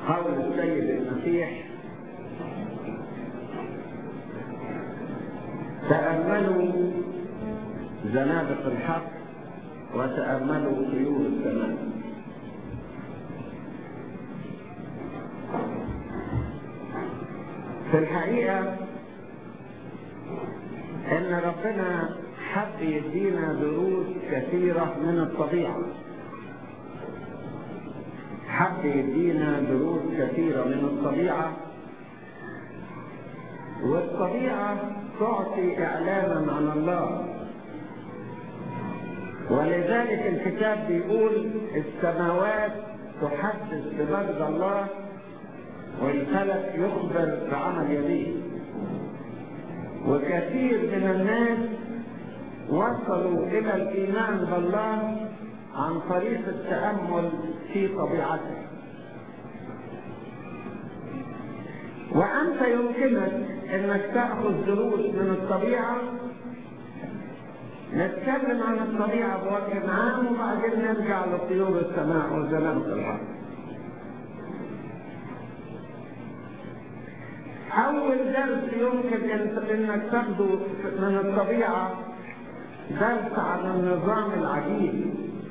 قول السيد المسيح تأملوا زنادق الحق وتأملوا طيور السماء في الحقيقة ان ربنا حب يدينا دروس كثيرة من الطبيعة حب يدينا دروس كثيرة من الطبيعة والطبيعة تعطي إعلاما عن الله ولذلك الكتاب بيقول السماوات تحدث بمجد الله والفلك يخبر بعمل يديه وكثير من الناس وصلوا إلى الإيمان بالله عن طريق التأمل في طبيعته وأنت يمكنك أنك تأخذ دروس من الطبيعة نتكلم عن الطبيعة بوجه عام وبعدين نرجع لطيور السماء وزلامة الأرض أول درس يمكن أنك تاخده من الطبيعة درس عن النظام العجيب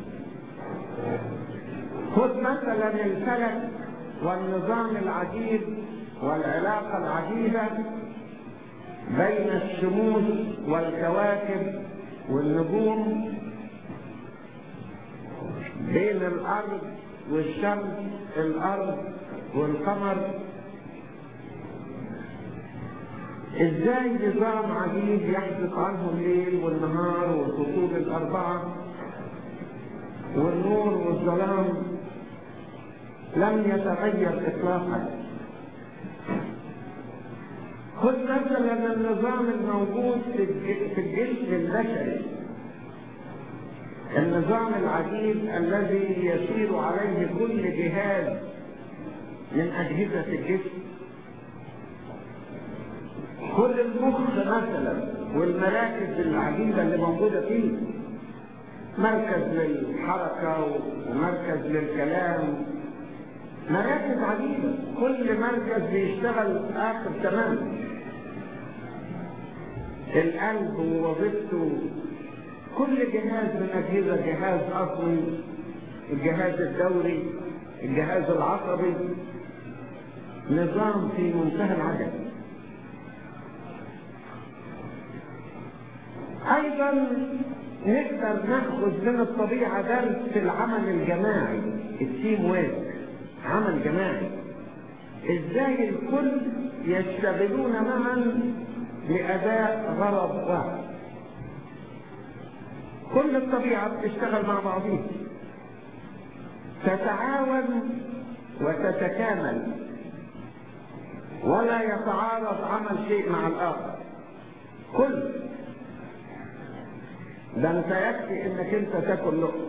خذ مثلا الفلك والنظام العجيب والعلاقة العجيبة بين الشموس والكواكب والنجوم بين الأرض والشمس الأرض والقمر ازاي نظام عجيب يحدث عنه الليل والنهار والفصول الأربعة والنور والظلام لم يتغير إطلاقا خذ مثلا النظام الموجود في الجسم البشري النظام العجيب الذي يسير عليه كل جهاز من أجهزة الجسم خذ المخ مثلا والمراكز العجيبة اللي موجودة فيه مركز للحركة ومركز للكلام مراكز عجيبة كل مركز بيشتغل آخر تمام القلب ووظيفته كل جهاز من أجهزة جهاز عصبي الجهاز الدوري الجهاز العصبي نظام في منتهى العجب أيضا نقدر ناخذ من الطبيعة درس في العمل الجماعي التيم ويرك عمل جماعي ازاي الكل يشتغلون معا لأداء غرض واحد كل الطبيعة بتشتغل مع بعضها تتعاون وتتكامل ولا يتعارض عمل شيء مع الآخر كل ده انت يكفي انك انت تاكل لقمه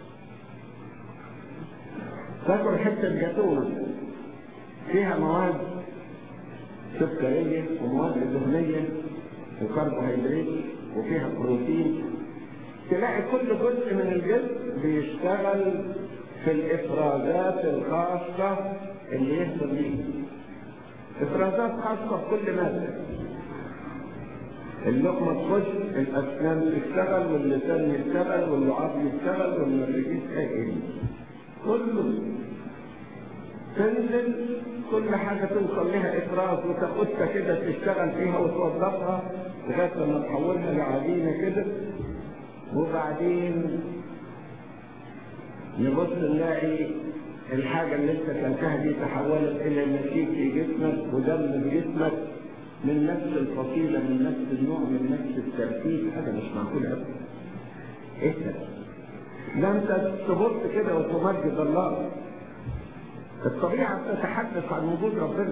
تاكل حته جاتوه فيها مواد سكريه ومواد دهنيه وكربوهيدرات وفيها بروتين تلاقي كل جزء من الجسم بيشتغل في الافرازات الخاصه اللي يهضم بيها افرازات خاصه بكل ماده اللقمة تخش الأسنان تشتغل واللسان يشتغل واللعاب يشتغل والنرجس هاكل كله تنزل كل حاجة توصل لها إفراز وتاخدها كده تشتغل فيها وتوظفها لغاية لما تحولها لعجينة كده وبعدين نبص نلاقي الحاجة اللي انت كلتها دي تحولت إلى نسيج في جسمك ودم في جسمك من نفس الفصيلة من نفس النوع من نفس الترتيب هذا مش معقول أبدا ايه ده؟ ده انت تبص كده وتمجد الله الطبيعة تتحدث عن وجود ربنا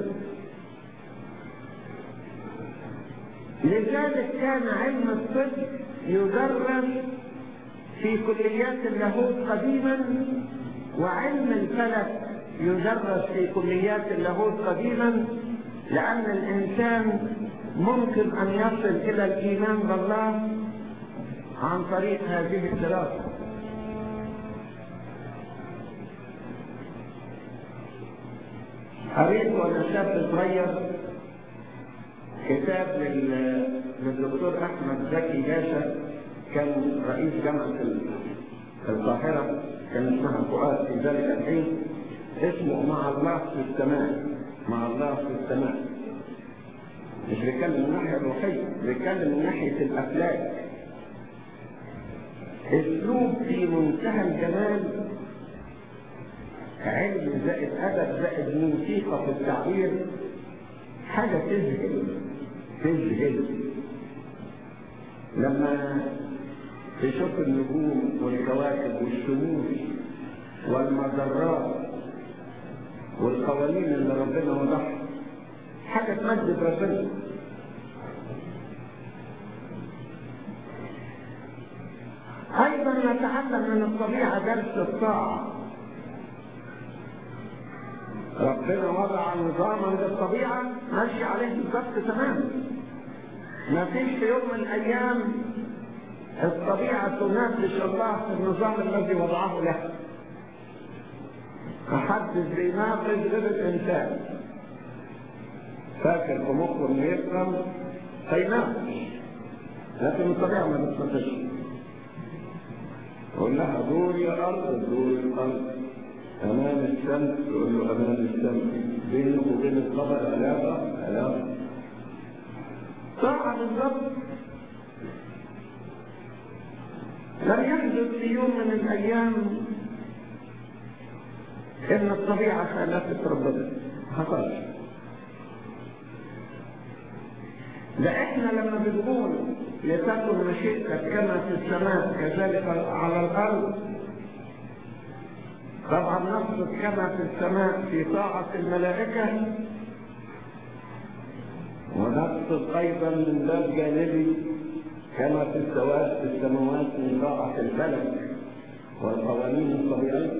لذلك كان علم الطب يدرس في كليات اللاهوت قديما وعلم الفلك يدرس في كليات اللاهوت قديما لأن الإنسان ممكن أن يصل إلى الإيمان بالله عن طريق هذه الدراسة قريت وانا شاب صغير كتاب لل- للدكتور احمد زكي باشا كان رئيس جامعه ال- القاهره كان اسمها فؤاد في ذلك الحين اسمه مع الله في السماء مع الله في السماء مش بيتكلم من الناحيه الروحيه بيتكلم من ناحيه الاخلاق اسلوب في منتهى الجمال علم زائد ادب زائد موسيقى في التعبير حاجه تذهل تذهل لما تشوف النجوم والكواكب والشموس والمجرات والقوانين اللي ربنا وضعها حاجه تمجد ربنا ايضا نتعلم من الطبيعه درس الطاعه ربنا وضع نظاما للطبيعه ماشي عليه بالظبط تماما ما فيش في يوم من الايام الطبيعه تناقش الله في النظام الذي وضعه له محدش بيناقش غير الانسان فاكر في مخه انه يفهم فيناقش لكن الطبيعه ما بتناقش يقول لها دور يا ارض دور الارض امام الشمس تقول له امام الشمس بينك وبين القمر علاقه علاقه ساعه بالظبط لم يحدث في يوم من الايام ان الطبيعه خالفت ربنا حصل ده احنا لما بنقول لتكن مشيئتك كما في السماء كذلك على الارض طبعا نقصد كما في السماء في طاعة الملائكة ونقصد أيضا من باب جانبي كما في السواد في السماوات من طاعة الفلك والقوانين الطبيعية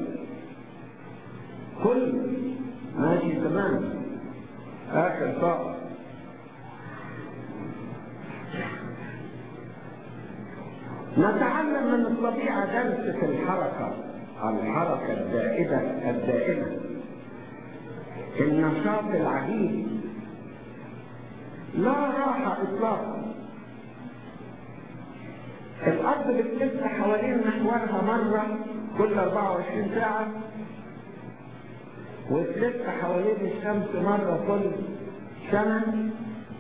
كل ماشي تمام آخر طاعة نتعلم من الطبيعة درس في الحركة الحركة الدائمة الدائمة النشاط العجيب لا راحة إطلاقا الأرض بتلف حوالين محورها مرة كل 24 ساعة وتلف حوالين الشمس مرة كل سنة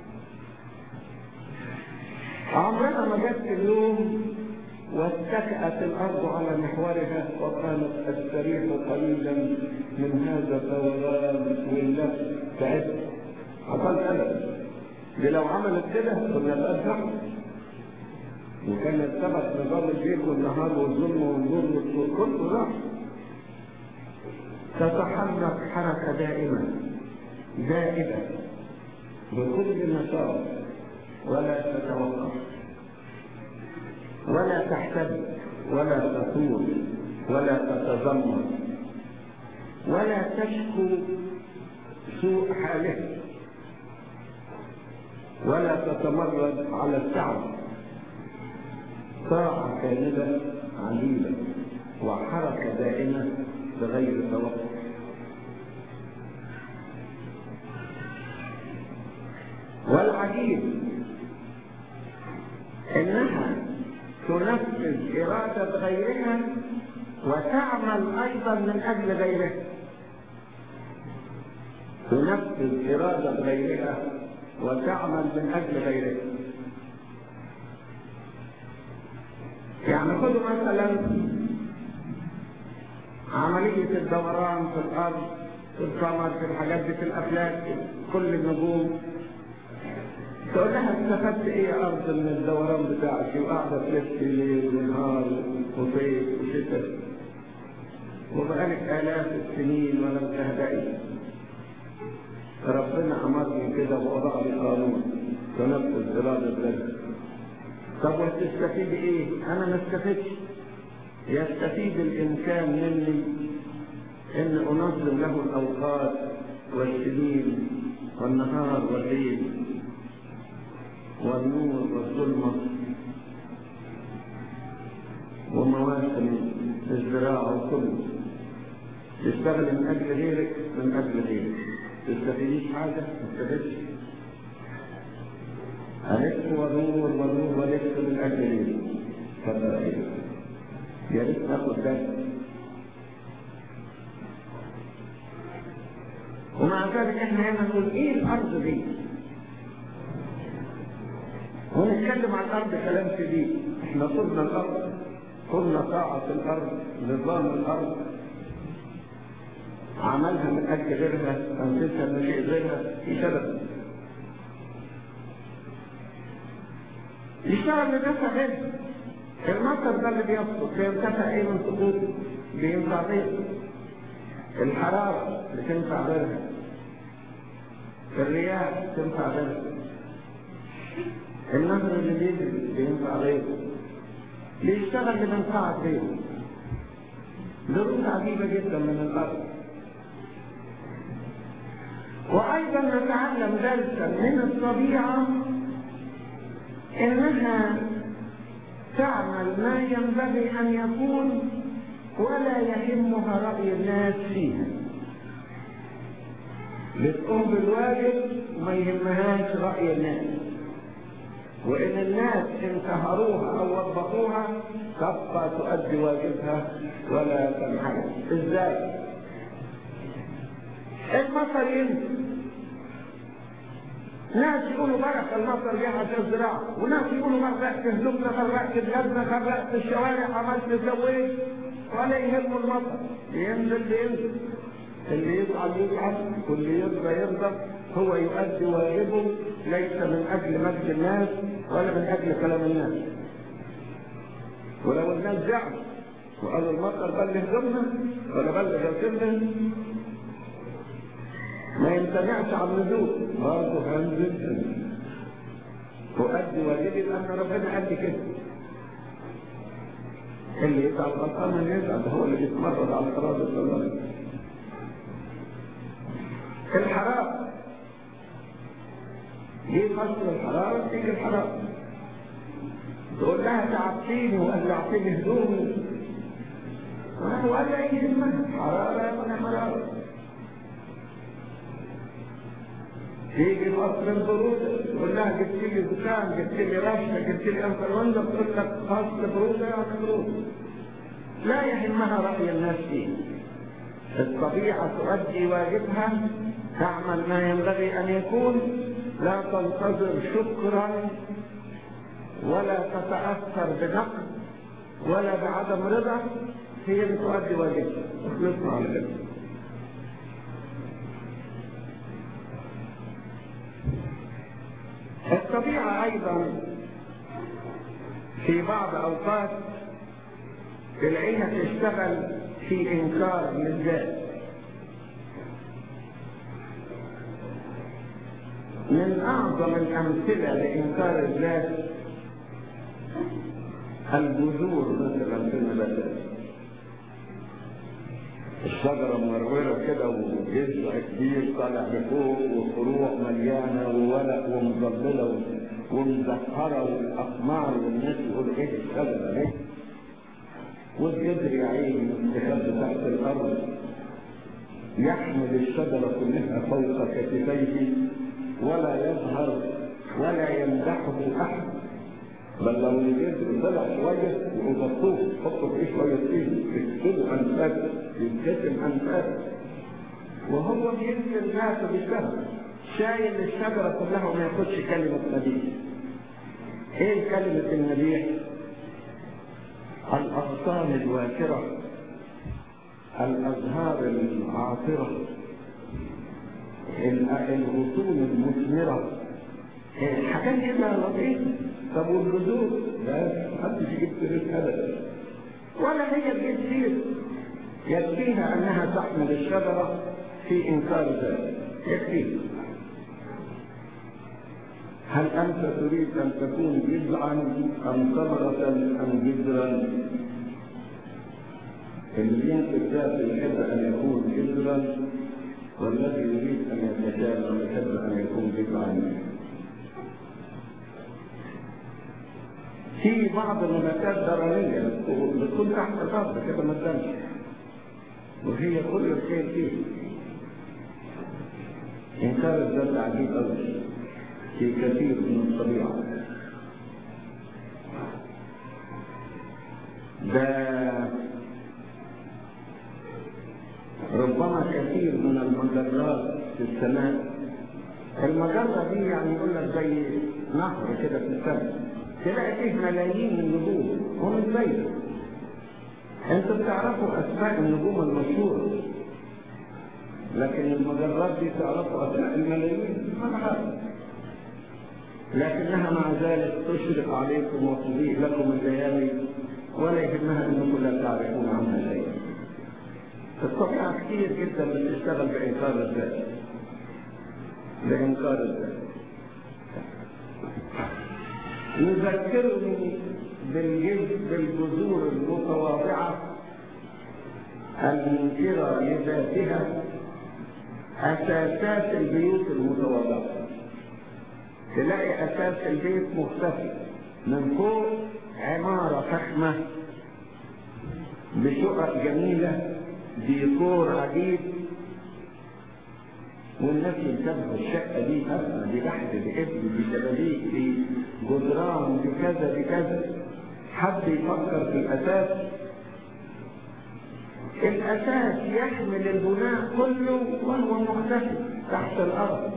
عمرنا ما جت اليوم واتكأت الأرض على محورها وقالت أستريح قليلا من هذا الدوران واللف تعبت حصل ألم دي لو عملت كده كنا بقى نحن وكان ثبت نظام الليل والنهار والظلم والنور والطول كله راح تتحرك حركة دائمة زائدة بكل نشاط ولا تتوقف ولا تحتد ولا تثور ولا تتذمر ولا تشكو سوء حاله ولا تتمرد على التعب طاعة كاملة عجيبة وحركة دائمة بغير توقف والعجيب انها تنفذ إرادة غيرها وتعمل أيضا من أجل غيرها تنفذ إرادة غيرها وتعمل من أجل غيرها يعني خذوا مثلا عملية الدوران في الأرض في القمر في الحاجات دي في الأفلاك كل النجوم تقول لها استفدت ايه يا ارض من الدوران بتاعك وقاعده تلف ليل ونهار وصيف وشتاء وبقالك الاف السنين ولم تهدئي ربنا امرني كده ووضع لي قانون تنفذ اراده ربنا طب وتستفيد ايه؟ انا ما استفدتش يستفيد الانسان مني ان انظم له الاوقات والسنين والنهار والليل والنور والظلمة ومواسم الزراعة وكله تشتغل من اجل غيرك من اجل غيرك تستفيديش حاجه ما تستفيدش ألف ودور ودور ولف من أجل غيرك فترى يا ريت ناخد بالك ومع ذلك احنا هنا نقول ايه الارض دي ونتكلم عن الارض كلام شديد احنا قلنا الارض قلنا طاعة الارض نظام الارض عملها من اجل غيرها انفسها من شيء غيرها في سبب يشتغل لنفسها غيرها المطر ده اللي بيسقط بينتفع ايه من سقوطه بينفع غيره الحرارة بتنفع غيرها الرياح تنفع غيرها النهر اللي بيجري بينفع غيره بيشتغل لمنفعة غيره دروس عجيبة جدا من الأرض وأيضا نتعلم درسا من الطبيعة إنها تعمل ما ينبغي أن يكون ولا يهمها رأي الناس فيها بتقوم بالواجب وما يهمهاش رأي الناس وإن الناس انتهروها أو وضبطوها تبقى تؤدي واجبها ولا تنحرف إزاي؟ المطر ينزل ناس يقولوا بركة المطر جه عشان الزراعة وناس يقولوا غرقت هدومنا غرقت بلادنا غرقت الشوارع عملت سويت ولا يهمه المطر ينزل بينزل اللي يصعد يصعد واللي يرضى يرضى هو يؤدي واجبه ليس من اجل مجد الناس ولا من اجل كلام الناس ولو الناس زعلوا وقالوا المطر بلغ هدومنا ولا بلغ غسلنا ما يمتنعش عن النزول برضه هنزل أؤدي واجبي لأن ربنا قال لي كده اللي يزعل غلطان من يزعل هو اللي بيتمرد على إرادة الله الحرارة دي فصل الحرارة تيجي الحرارة تقول لها تعبتيني وقلعتيني هدومي هو قال لها ايه اسمها حرارة ولا حرارة تيجي فصل البرودة تقول لها جبت لي زكام جبت لي رشة جبت لي انفلونزا تقول لك فصل برودة يعني برودة لا يهمها رأي الناس فيه الطبيعة تؤدي واجبها تعمل ما ينبغي أن يكون لا تنتظر شكرا ولا تتأثر بنقد ولا بعدم رضا هي اللي تؤدي واجبها اخلصنا على كده الطبيعة أيضا في بعض أوقات تلاقيها تشتغل في إنكار للذات من أعظم الأمثلة لإنكار الذات الجذور مثلا في النباتات الشجرة مرورة كده وجذع كبير طالع لفوق وفروع مليانة وورق ومظللة ومزهرة والأقمار والناس يقولوا إيه الشجرة دي؟ والجذر يا عيني مستخبي تحت الأرض يحمل الشجرة كلها فوق كتفيه ولا يظهر ولا يمدحه أحد بل لو الجذر طلع شوية يغطوه يحطوا فيه شوية فيه يكتبوا أنفاسه يتكتم أنفاسه وهو بينزل ذاته بيشتغل شايل الشجرة كلها وما ياخدش كلمة مديح ايه كلمة المديح؟ الأغصان الوافرة الأزهار العاطرة الغصون المثمرة حاجات كده لطيفة طب والجذور لا محدش يجيب سيرة أبدا ولا هي تجيب سيرة يكفيها أنها تحمل الشجرة في إنكار ذلك يكفيها هل أنت تريد أن تكون جذعا أم ثمرة أم جذرا؟ اللي ينكر ذاته يحب أن يكون جذرا والذي يريد أن يتجاوز يحب أن يكون جذعا. في بعض النباتات ضررية بتكون تحت الأرض كده ما تبانش. وهي كل الخير فيه إنكار الذات عجيب أوي في كثير من الطبيعة ده ربما كثير من المجرات في السماء المجرة دي يعني يقول لك زي نهر كده في السماء تلاقي فيه ملايين النجوم ومن زيه انتوا بتعرفوا اسماء النجوم المشهورة لكن المجرات دي تعرفوا اسماء الملايين ما عارف لكنها مع ذلك تشرق عليكم وتضيء لكم الليالي ولا يهمها انكم لا تعرفون عنها شيئا الطبيعة كتير جدا بتشتغل بإنكار الذات بإنكار الذات يذكرني بالجذب بالجذور المتواضعة المنكرة لذاتها أساسات البيوت المتواضعة تلاقي أساس البيت مختفي من فوق عمارة فخمة بشقق جميلة ديكور عجيب والناس ينتبهوا الشقة دي أسمى دي بحث دي ابن دي شبابيك دي جدران دي كذا دي كذا حد يفكر في الأساس الأساس يحمل البناء كله وهو مختفي تحت الأرض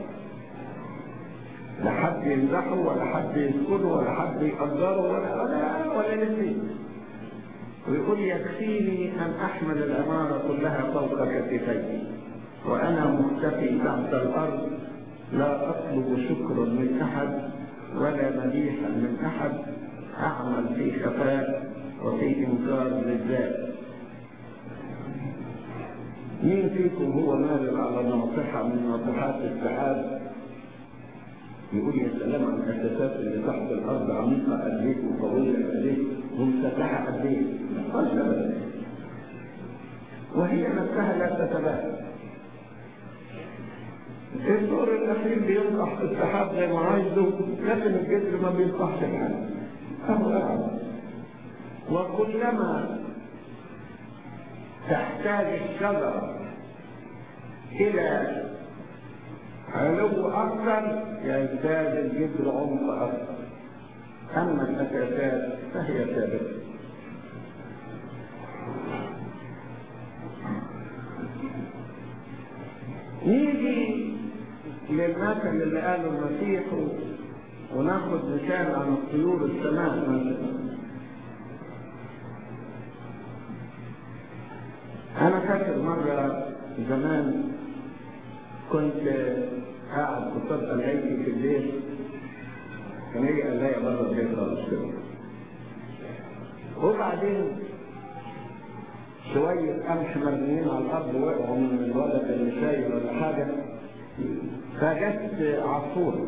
لا حد يمدحه ولا حد يسكنه ولا حد يقدره ولا ولا ولا نسيه ويقول يكفيني أن أحمل العمارة كلها فوق كتفي وأنا مختفي تحت الأرض لا أطلب شكرا من أحد ولا مديحا من أحد أعمل في خفاء وفي إنكار للذات مين فيكم هو مال على ناصحة من ناصحات السحاب يقول يا سلام عن الأساسات اللي تحت الأرض عميقة قد إيه وقوية قد إيه ومسلحة قد إيه أبدا وهي نفسها لا تتباهى الدور الأخير بينصح في السحاب زي ما عايزه لكن الجسر ما بينصحش الحال أهو أعلم وكلما تحتاج الشجرة إلى علو أكثر يزداد الجذر عمق أكثر أما الأساسات فهي ثابتة نيجي للمثل اللي قاله المسيح وناخد مثال عن الطيور السماء مثلا أنا فاكر مرة زمان كنت قاعد قصاد قلايتي في البيت كان هي قلاية بره البيت خالص كده وبعدين شوية قمح مرميين على الأرض وقعوا من الولد اللي شايل ولا حاجة فجت عصفورة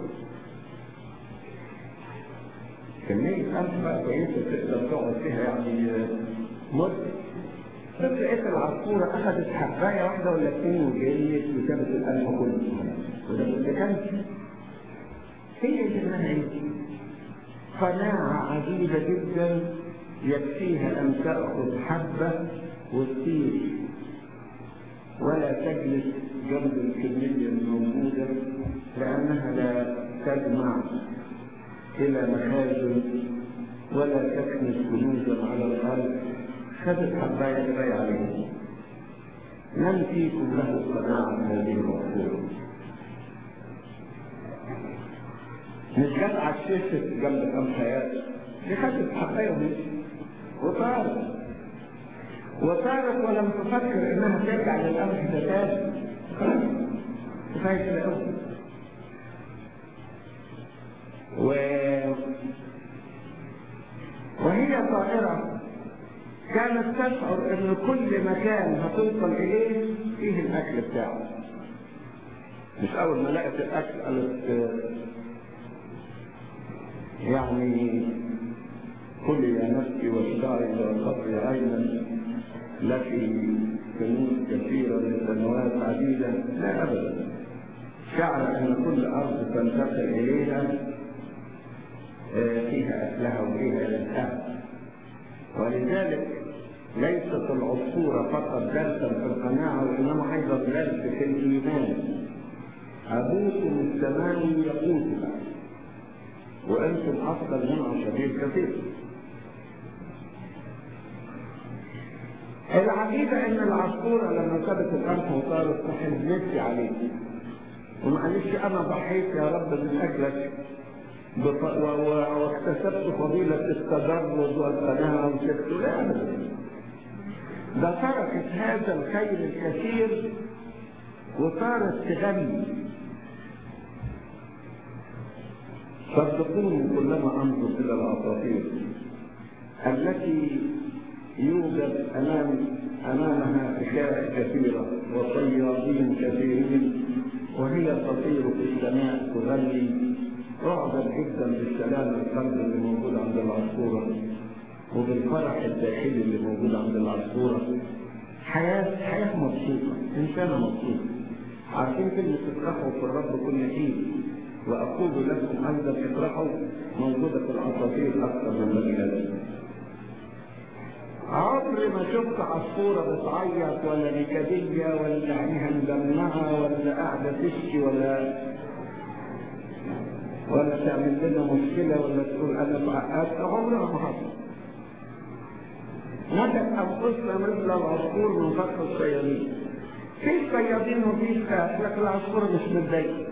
كمية قمح بقى كويسة تقدر تقعد فيها يعني مدة فلقيت العصفورة أخذت حباية واحدة ولا اثنين وجريت وسابت القمح كله وده كنت كان هي اسمها ايه؟ قناعة عجيبة جدا يكفيها أن تأخذ حبة وتطير ولا تجلس جنب الكمية الموجودة لأنها لا تجمع إلى مخازن ولا تكنس كنوزا على الأرض خذت حباية كفاية عليها من فيكم له قناعة هذه المقصورة مش جت عششت جنب كم حياة دي خدت حباية ومشي وطارت وطارت ولم تفكر انها ترجع للقمح ده تاني كفايه كده قوي و... وهي طائرة كانت تشعر ان كل مكان هتوصل اليه فيه الاكل بتاعه مش اول ما لقت الاكل قالت يعني كل يا نفسي واشتعي وصبري عينا لك كنوز كثيرة لسنوات عديدة لا أبدا شعر أن كل أرض تنتقل إليها فيها أكلها وفيها رزقها ولذلك ليست العصفورة فقط درسا في القناعة وإنما أيضا درس في الإيمان أبوكم السماوي يقوتك وأنتم أفضل من عشرين كثير العقيدة إن العصفورة لما سابت القمح وصارت تحب نفسي عليك ومعلش أنا ضحيت يا رب من أجلك واكتسبت فضيلة التدرج والقناعة وسبت لا أبدا ده تركت هذا الخير الكثير وصارت تغني صدقوني كلما انظر الى الاساطير التي يوجد امام امامها اشياء كثيره وصيادين كثيرين وهي تطير في السماء تغني اعجب جدا بالسلام القلب اللي موجود عند العصفوره وبالفرح الداخلي اللي موجود عند العصفوره حياه حياه مبسوطه انسانه مبسوطه عارفين كلمه تفرحوا في الرب كل حين واقول لكم ايضا افرحوا موجوده في العصافير اكثر من بني ادم عمري ما شفت عصفورة بتعيط ولا نكدية ولا عينها مدمعة ولا قاعدة تشكي ولا ولا تعمل لنا مشكلة ولا تقول أنا اتعقدت عمرها ما حصل. نجت أنفسنا مثل العصفور من فخ الصيادين. في صيادين وفي خاف لكن العصفورة مش متضايقة.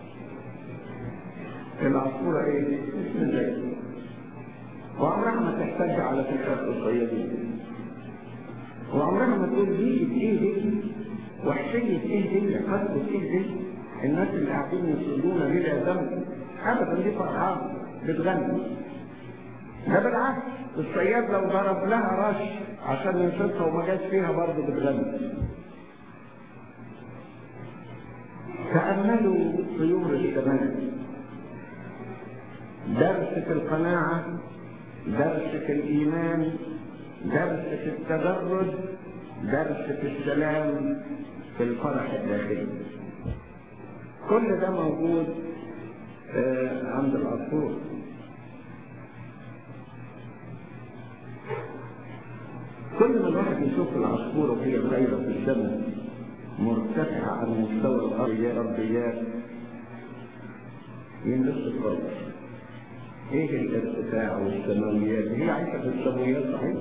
العصفورة إيه؟ مش متضايقة. وعمرها ما تحتاج على فكرة الصيادين. وعمرها ما تقول دي ايه دي وحشية ايه دي قصة ايه دي الناس اللي قاعدين يصلون بلا ذنب ابدا دي فرحان بتغني ده بالعكس الصياد لو ضرب لها رش عشان ينصفها وما جاش فيها برضه بتغني تأملوا طيور السماء درس في القناعة درس في الإيمان درس في التدرج درس في السلام في الفرح الداخلي كل ده موجود آه عند العصفور كل ما الواحد يشوف العصفورة وهي طايرة في السماء مرتفعة عن مستوى الأرض يا ربيات ينبسط خالص ايه الارتفاع والسماويات هي عايشه في السماويات صحيح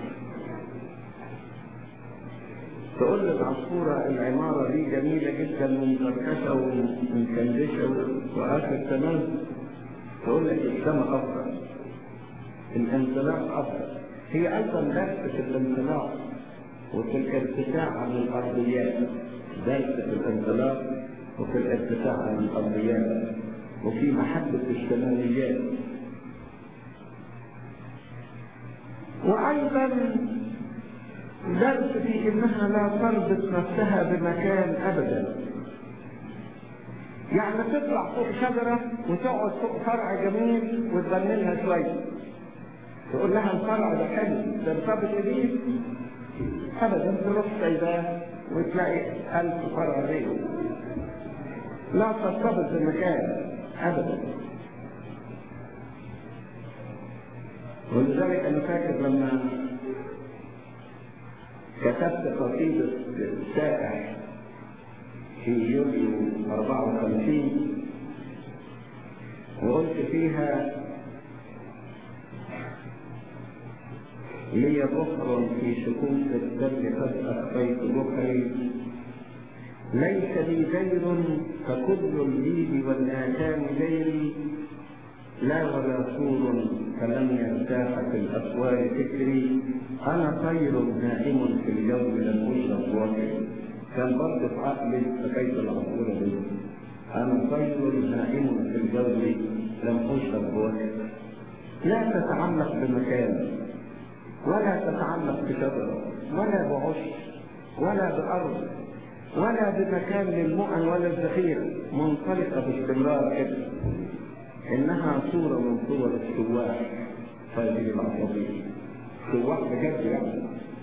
تقول للعصفورة العمارة دي جميلة جدا ومفركشة ومكندشة وآخر تمام تقول لك السماء أفضل الانطلاق أفضل هي أيضا درس في الانطلاق وفي الارتفاع عن الأرضيات درس في الانطلاق وفي الارتفاع عن الأرضيات وفي محبة السماويات وأيضا درس في انها لا تربط نفسها بمكان ابدا يعني تطلع فوق شجرة وتقعد فوق فرع جميل وتغني لها شوية تقول لها الفرع ده حلو ترتبط بيه ابدا تروح سايباه وتلاقي ألف فرع غيره لا ترتبط بمكان ابدا ولذلك انا فاكر لما كتبت قصيدة سائح في يوليو 54 وقلت فيها لي بخر في شكوك الدم قد أخفيت بخري ليس لي دير فكل الليل والآثام ديري لا ولا سور فلم يرتاح في الأسوار فكري أنا طير نائم في الجو لم أشرب وكري كان برضه في عقلي فكيف العصفورة دي أنا طير نائم في الجو لم أشرب وكري لا تتعلق بمكان ولا تتعلق بشجرة ولا بعش ولا بأرض ولا بمكان للمؤن ولا الذخيرة منطلقة باستمرار كده إنها صورة من صور السواح هذه العصافير سواح بجد يعني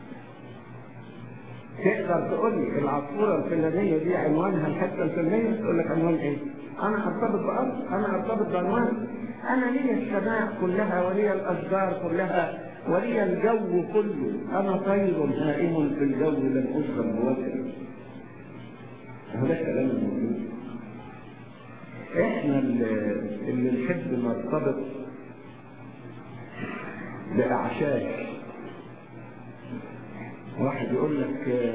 تقدر تقول لي العصفورة الفلانية دي عنوانها الحتة الفلانية تقول لك عنوان ايه؟ أنا أرتبط بأرض أنا أرتبط بعنوان أنا لي السماء كلها ولي الأشجار كلها ولي الجو كله انا طير هائم في الجو لم اشرب بوتر هذا كلام موجود احنا اللي, اللي نحب نرتبط باعشاش واحد يقول لك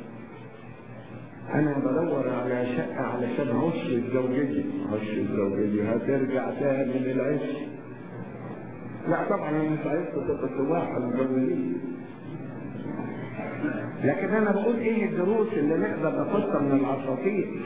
انا بدور على شقه علشان عش الزوجيه عش الزوجيه هترجع تاني للعش لا طبعا انا مش عايزكم تبقى سواح المجوزين لكن انا بقول ايه الدروس اللي نقدر ناخدها من العصافير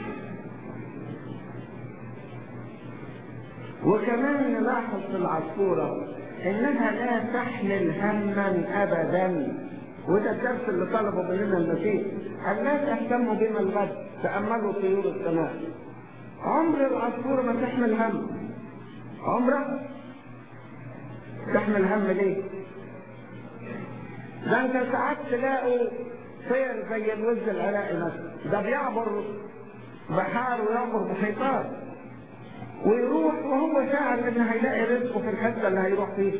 وكمان نلاحظ في العصفورة انها لا تحمل هما ابدا وده الدرس اللي طلبه مننا المسيح قال لا تهتموا بما الغد تأملوا طيور السماء عمر العصفورة ما تحمل هم عمرها تحمل هم ليه؟ ده انت ساعات تلاقوا طير زي الوز العراقي مثلا ده بيعبر بحار ويعبر محيطات ويروح وهو شاعر ان هيلاقي رزقه في الحته اللي هيروح فيها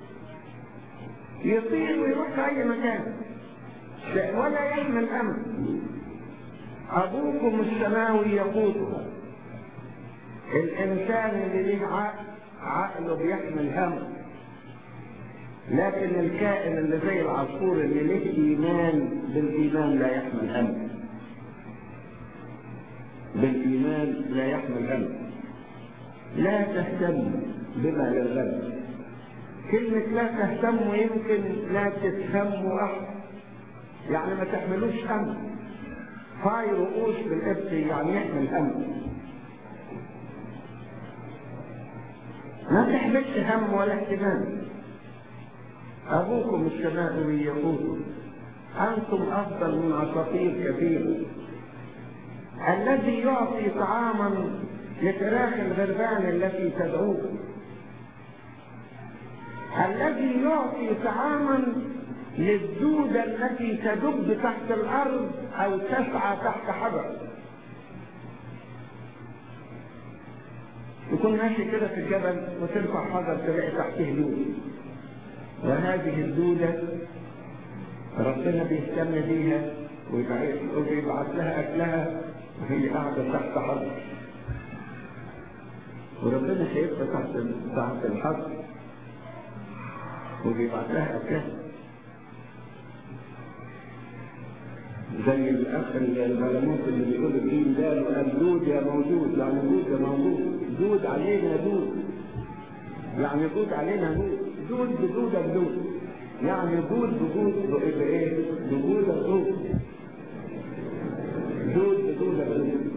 يطير ويروح في اي مكان ولا يحمل امر ابوكم السماوي يقودكم الانسان اللي له عقل عقله بيحمل هم لكن الكائن اللي زي العصفور اللي له ايمان بالايمان لا يحمل هم بالايمان لا يحمل هم لا تهتم بما للغد كلمة لا تهتموا يمكن لا تفهموا أحد يعني ما تحملوش هم هاي رؤوس بالإبت يعني يحمل هم ما تحملش هم ولا اهتمام أبوكم السماوي يقول أنتم أفضل من عصافير كثير الذي يعطي طعاما لفراخ الغربان التي تدعوه الذي يعطي طعاما للدودة التي تدب تحت الأرض أو تسعى تحت حجر يكون ماشي كده في الجبل وترفع حجر تلاقي تحته دودة وهذه الدودة ربنا بيهتم بيها ويبعث لها أكلها وهي قاعدة تحت حجر وربنا شايفها تحت تحت الحجر وبيبعت لها أكلها زي الأخ البلموت اللي بيقول الدين ده قال دود يا موجود يعني دود يا موجود دود علينا دود يعني دود علينا دود دود بدودة بدود يعني دود بجود بإيه؟ بجودة بدود دود بدودة بدود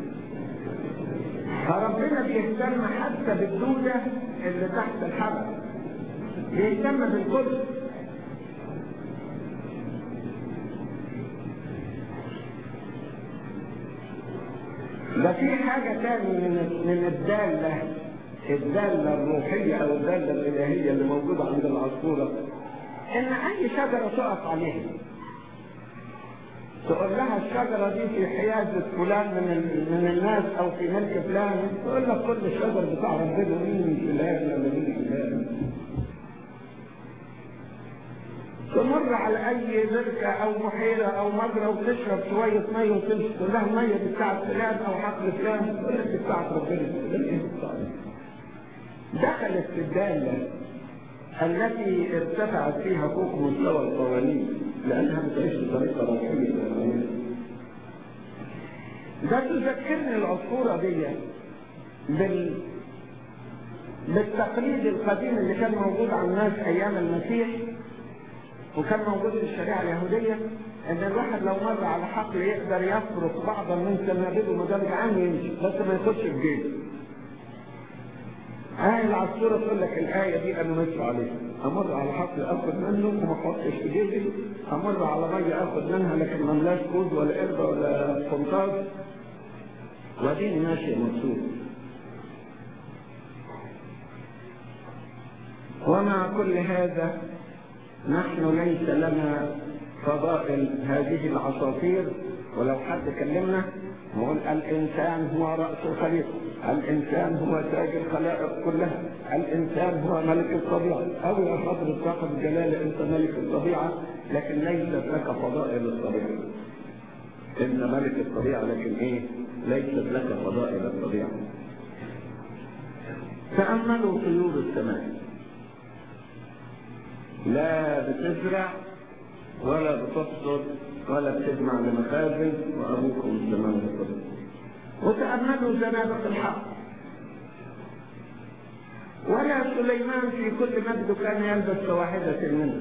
فربنا بيهتم حتى بالدودة اللي تحت الحبل بيهتم بالكل ده في حاجة تاني من من الدالة الدالة الروحية أو الدالة الإلهية اللي موجودة عند العصفورة إن أي شجرة تقف عليها تقول لها الشجرة دي في حيازة فلان من من الناس أو في ملك فلان تقول لك كل الشجر بتاع ربنا مين فلان ولا مين فلان تمر على اي بركة او بحيرة او مجرى وتشرب شوية مية وتمشي تقول لها المية دي بتاعت فلان او حقل فلان تقول لك دي بتاعت ربنا دخلت في الدالة التي ارتفعت فيها فوق مستوى القوانين لانها بتعيش بطريقة روحية ده تذكرني العصفورة دي بال بالتقليد القديم اللي كان موجود على الناس ايام المسيح وكان موجود في الشريعه اليهوديه ان الواحد لو مر على حقل يقدر يفرق بعضا من سنابله ما دام جعان يمشي بس ما يخش في جيبه. آية العصفورة تقول لك الآية دي أنا ماشي عليها، أمر على حقل آخد منه وما أحطش في جيبي، أمر على مية آخد منها لكن ما ملاش كوز ولا قربة ولا قنطاز، وأديني ماشي مبسوط. ومع كل هذا نحن ليس لنا فضائل هذه العصافير ولو حد كلمنا نقول الإنسان هو رأس الخليقة الإنسان هو تاج الخلائق كلها الإنسان هو ملك الطبيعة أو يا حضرة صاحب الجلالة أنت ملك الطبيعة لكن ليست لك فضائل الطبيعة أنت ملك الطبيعة لكن إيه ليست لك فضائل الطبيعة تأملوا طيور السماء لا بتزرع ولا بتحصد ولا بتجمع لمخازن وابوكم السماء والارض وتاملوا زنابق الحق ولا سليمان في كل مجده كان يلبس كواحدة منه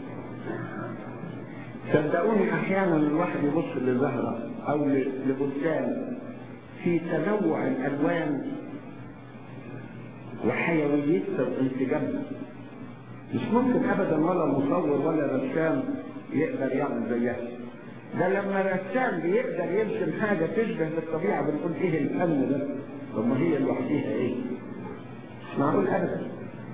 صدقوني احيانا الواحد يبص لزهرة او لبستان في تنوع الالوان وحيويتها وانسجامها مش ممكن ابدا ولا مصور ولا رسام يقدر يعمل زيها ده لما رسام بيقدر يرسم حاجة تشبه بالطبيعة بنقول ايه الفن ده طب ما هي لوحديها ايه مش معقول ابدا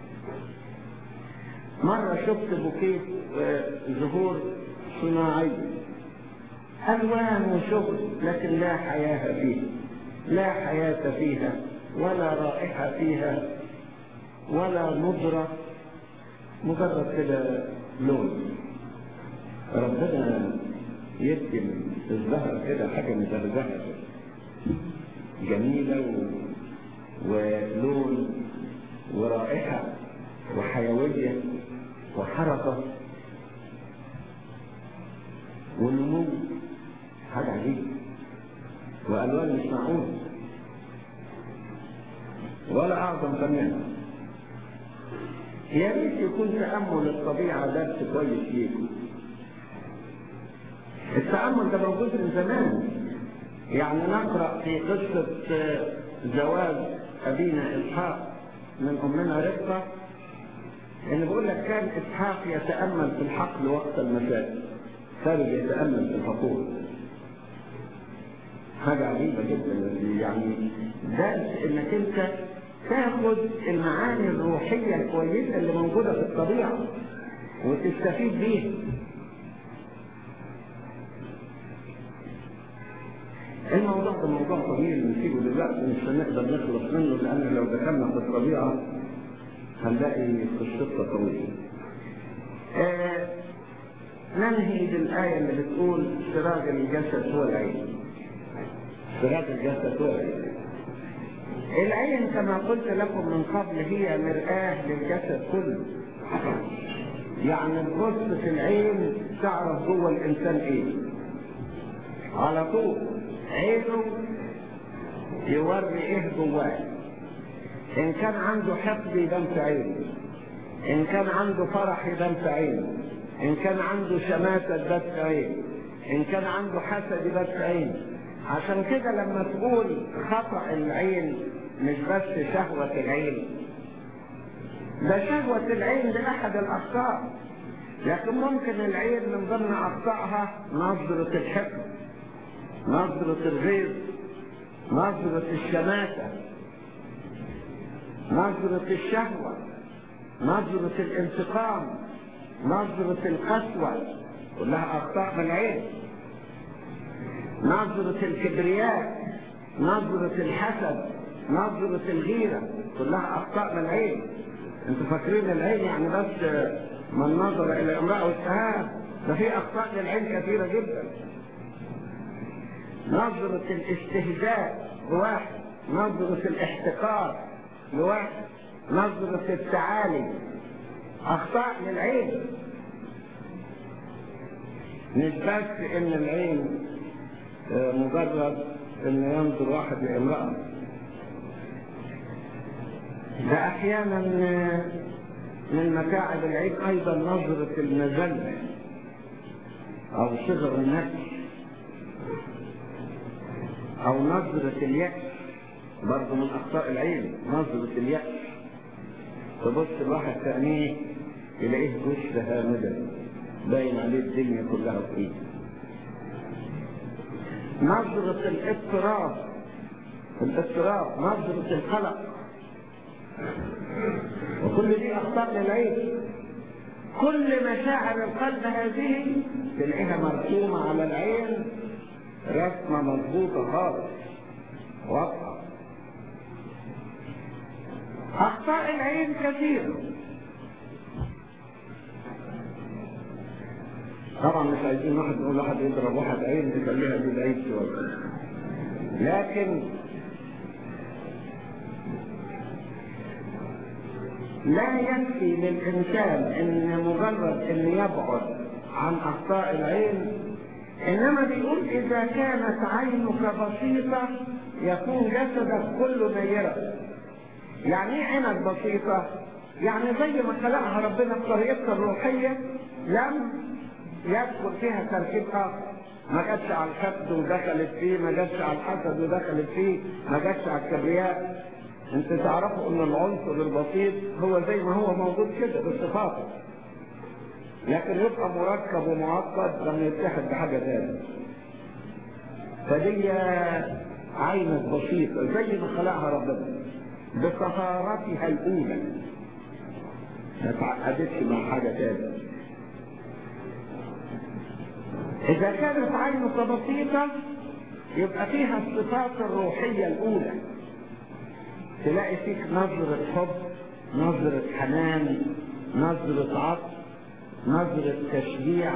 مرة شفت بوكيه زهور صناعية ألوان وشغل لكن لا حياة فيها لا حياة فيها ولا رائحة فيها ولا نظرة مجرد كده لون ربنا يدي الزهر كده حاجة مزهزهة جميلة و... ولون ورائحة وحيوية وحركة ونمو حاجة عجيبة وألوان مش معقولة ولا أعظم فنان يا ريت يكون تأمل الطبيعة درس كويس ليكم التأمل ده موجود من زمان يعني نقرأ في قصة زواج أبينا إسحاق من أمنا رفقة اللي بيقول لك كان إسحاق يتأمل في الحقل وقت المساء خارج يتأمل في الحقول حاجة عجيبة جدا يعني درس انك انت تاخد المعاني الروحية الكويسة اللي موجودة في الطبيعة وتستفيد بيها الموضوع ده موضوع طويل نسيبه دلوقتي مش هنقدر نخلص منه لان لو دخلنا في الطبيعة هنلاقي قصتها طويلة. آه ننهي بالآية اللي بتقول سراج الجسد هو العين. سراج الجسد هو العين. العين كما قلت لكم من قبل هي مرآة للجسد كله. يعني تبص في العين تعرف جوه الإنسان إيه. على طول عينه يوري إيه جواه. إن كان عنده حقد يبان في عينه. إن كان عنده فرح يبان في عينه. إن كان عنده شماتة يبان في عينه. إن كان عنده حسد يبان في عينه. عشان كده لما تقول خطأ العين مش بس شهوة العين ده شهوة العين ده أحد الأخطاء لكن ممكن العين من ضمن أخطائها نظرة الحقد نظرة الغيظ نظرة الشماتة نظرة الشهوة نظرة الانتقام نظرة القسوة كلها أخطاء من العين نظرة الكبرياء نظرة الحسد نظرة الغيرة كلها أخطاء من العين انتوا فاكرين العين يعني بس من نظر إلى امرأة والسهام ده في أخطاء للعين كثيرة جدا نظرة الاستهزاء لواحد نظرة الاحتقار لواحد نظرة التعالي أخطاء للعين مش بس إن العين مجرد إن ينظر واحد لامرأة ده أحيانا من متاعب العين أيضا نظرة المذلة أو صغر النفس أو نظرة اليأس برضه من أخطاء العين نظرة اليأس تبص الواحد تأنيه يلاقيه جثة هامدة باين عليه الدنيا كلها في ايده نظرة الاضطراب الاضطراب نظرة القلق وكل دي أخطاء للعين كل مشاعر القلب هذه تلاقيها مرسومة على العين رسمة مظبوطة خالص واضحة أخطاء العين كثيرة طبعا مش عايزين واحد يقول واحد يضرب واحد عين يخليها دي العين شوية لكن لا يكفي للإنسان إن مجرد إن يبعد عن أخطاء العين إنما بيقول إذا كانت عينك بسيطة يكون جسدك كله نيرة يعني إيه عينك بسيطة؟ يعني زي ما خلقها ربنا بطريقتها الروحية لم يدخل فيها تركيب آخر ما جاتش على الحقد ودخلت فيه ما جاتش على الحسد ودخلت فيه ما جاتش على الكبرياء انت تعرفوا ان العنصر البسيط هو زي ما هو موجود كده بصفاته لكن يبقى مركب ومعقد لما يتحد بحاجه ثانيه فدي عينك بسيطه زي ما خلقها ربنا بطهارتها الاولى ما تعقدتش مع حاجه ثانيه إذا كانت عينك بسيطة يبقى فيها الصفات الروحية الأولى تلاقي فيك نظرة حب نظرة حنان نظرة عطف نظرة تشجيع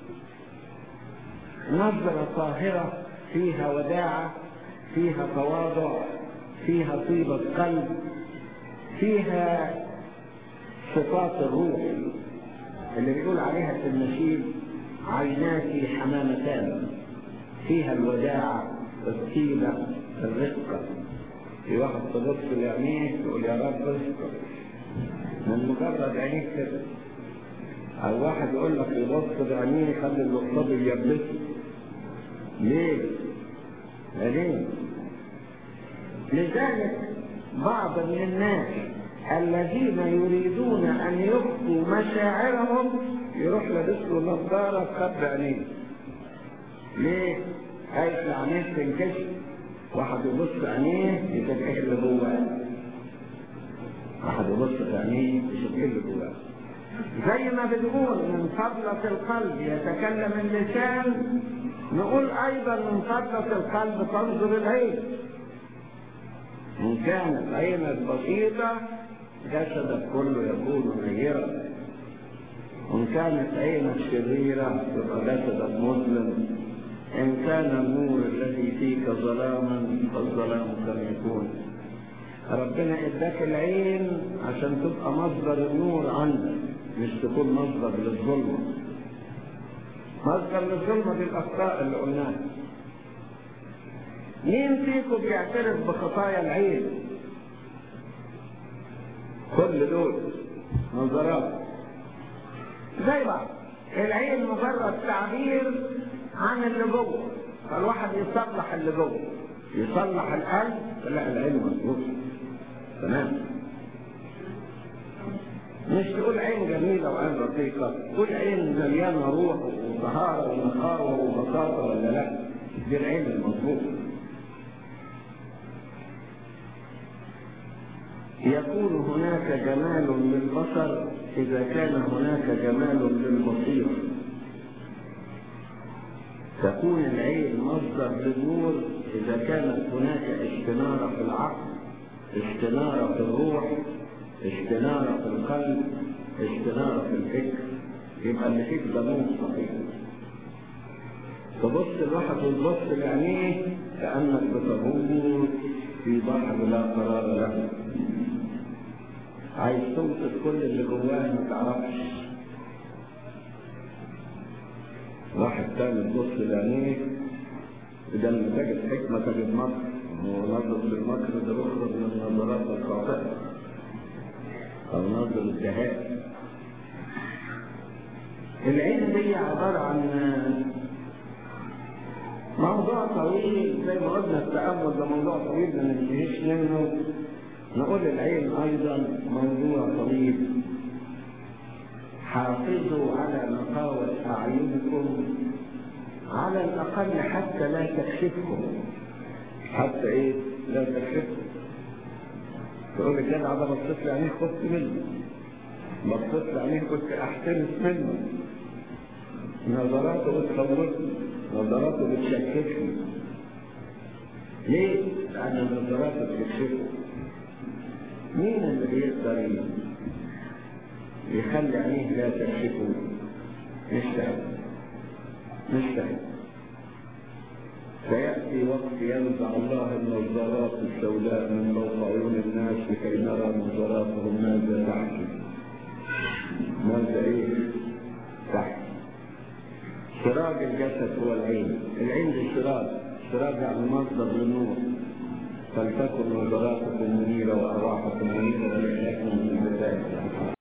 نظرة طاهرة فيها وداعة فيها تواضع فيها طيبة قلب فيها صفات الروح اللي بيقول عليها في النشيد عيناك حمامتان فيها الوداعة الطيبة الرقة في واحد تبص لعينيه تقول يا رب اذكر من مجرد عينيك كده او واحد يقول لك يبص بعينيه يخلي اللي قصاده يلبسه ليه؟ ليه؟ لذلك بعض من الناس الذين يريدون ان يخفوا مشاعرهم يروح لابس له نظاره تخبي عينيه ليه؟ خايف عينيه تنكشف واحد يبص عينيه يشوف ايه اللي جواه واحد يبص في عينيه يشوف ايه اللي جواه زي ما بنقول من فضلة القلب يتكلم اللسان نقول ايضا من فضلة القلب تنظر العين ان كانت عينك بسيطة جسدك كله يكون نيرا وان كانت عينك شريرة يبقى جسدك مظلم إن كان النور الذي فيك ظلاما فالظلام كم يكون ربنا اداك العين عشان تبقى مصدر النور عندك مش تكون مصدر للظلمة مصدر للظلمة دي الأخطاء اللي قلناها مين فيكم بيعترف بخطايا العين كل دول نظرات زي بعض العين مجرد تعبير عن اللي جوه فالواحد يصلح اللي جوه يصلح القلب لا العين مظبوط تمام مش تقول عين جميلة وعين رقيقة تقول عين مليانة روح وطهارة ونقاوة وبساطة ولا لا دي العين المظبوطة يكون هناك جمال للبصر إذا كان هناك جمال للبصير تكون العين مصدر للنور إذا كانت هناك استنارة في العقل استنارة في الروح استنارة في القلب استنارة في الفكر يبقى اللي فيك ده نور صحيح تبص الواحد وتبص لعينيه كأنك بتغوص في بحر لا قرار له عايز توصف كل اللي جواه ما تعرفش واحد تاني تبص لعينيه إذا لم تجد حكمة تجد مكر ونظر بالمكر ده بيخرج من النظرات الخاطئة أو نظر الدهاء العين دي عبارة عن موضوع طويل زي ما قلنا التأمل ده موضوع طويل ما ننتهيش منه نقول العين أيضا موضوع طويل حافظوا على نقاوة أعينكم على الأقل حتى لا تكشفكم حتى إيه لا تكشفكم تقول لي كده ده بصيت لي عينيه خفت منه بصيت لي عينيه كنت أحترس منه نظراته بتخوفني نظراته بتشككني ليه؟ لأن نظراته بتكشفه مين اللي بيقدر يخلي عينيه لا تكشفه؟ مش سهل مش سهل سيأتي وقت ينزع الله النظارات السوداء من فوق عيون الناس لكي نرى نظاراتهم ماذا تحكي ماذا ايه تحكي سراج الجسد هو العين العين دي سراج سراج يعني مصدر للنور فلتكن نظراتكم منيرة وأرواحكم منيرة ولكن في